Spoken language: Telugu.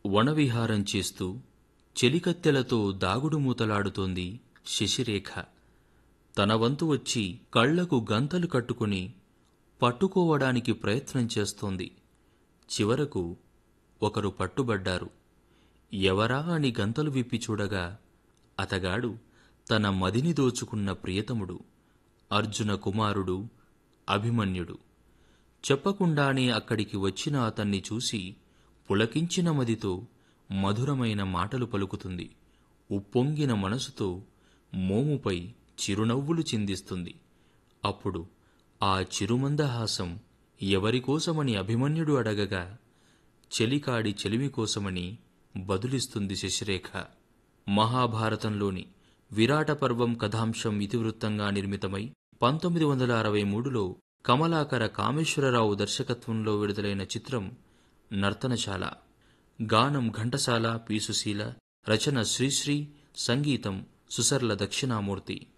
వనవిహారం చేస్తూ చెలికత్తెలతో దాగుడు మూతలాడుతోంది శశిరేఖ తన వంతు వచ్చి కళ్లకు గంతలు కట్టుకుని పట్టుకోవడానికి ప్రయత్నం చేస్తోంది చివరకు ఒకరు పట్టుబడ్డారు ఎవరా అని గంతలు విప్పి చూడగా అతగాడు తన మదిని దోచుకున్న ప్రియతముడు అర్జున కుమారుడు అభిమన్యుడు చెప్పకుండానే అక్కడికి వచ్చిన అతన్ని చూసి పులకించిన మదితో మధురమైన మాటలు పలుకుతుంది ఉప్పొంగిన మనసుతో మోముపై చిరునవ్వులు చిందిస్తుంది అప్పుడు ఆ చిరుమందహాసం ఎవరికోసమని అభిమన్యుడు అడగగా చెలికాడి చెలిమి కోసమని బదులిస్తుంది శశిరేఖ మహాభారతంలోని విరాట పర్వం కథాంశం ఇతివృత్తంగా నిర్మితమై పంతొమ్మిది వందల అరవై మూడులో కమలాకర కామేశ్వరరావు దర్శకత్వంలో విడుదలైన చిత్రం నర్తనశాల గానం ఘంటసాల పి సుశీల రచన శ్రీశ్రీ సంగీతం సుసర్ల దక్షిణామూర్తి